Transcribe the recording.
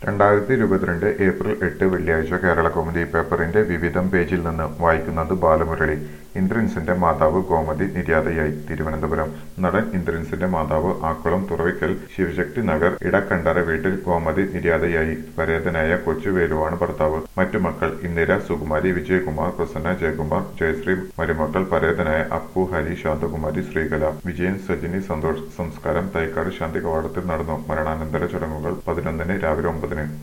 രണ്ടായിരത്തി ഇരുപത്തിരണ്ട് ഏപ്രിൽ എട്ട് വെള്ളിയാഴ്ച കേരളകൗമുദി പേപ്പറിന്റെ വിവിധം പേജിൽ നിന്ന് വായിക്കുന്നത് ബാലമുരളി ഇന്ദ്രൻസിന്റെ മാതാവ് ഗോമതി നിര്യാതയായി തിരുവനന്തപുരം നടൻ ഇന്ദ്രൻസിന്റെ മാതാവ് ആക്കുളം തുറവിക്കൽ ശിവശക്തി നഗർ ഇടക്കണ്ടറ വീട്ടിൽ ഗോമതി നിര്യാതയായി പരേതനായ കൊച്ചുവേലുവാണ് ഭർത്താവ് മറ്റു മക്കൾ ഇന്ദിര സുകുമാരി വിജയകുമാർ പ്രസന്ന ജയകുമാർ ജയശ്രീ മരുമക്കൾ പരേതനായ അപ്പു ഹരി ശാന്തകുമാരി ശ്രീകല വിജയൻ സജിനി സന്തോഷ് സംസ്കാരം തൈക്കാട് ശാന്തി കവാടത്തിൽ നടന്നു മരണാനന്തര ചടങ്ങുകൾ പതിനൊന്നിന് രാവിലെ ഒമ്പതിന്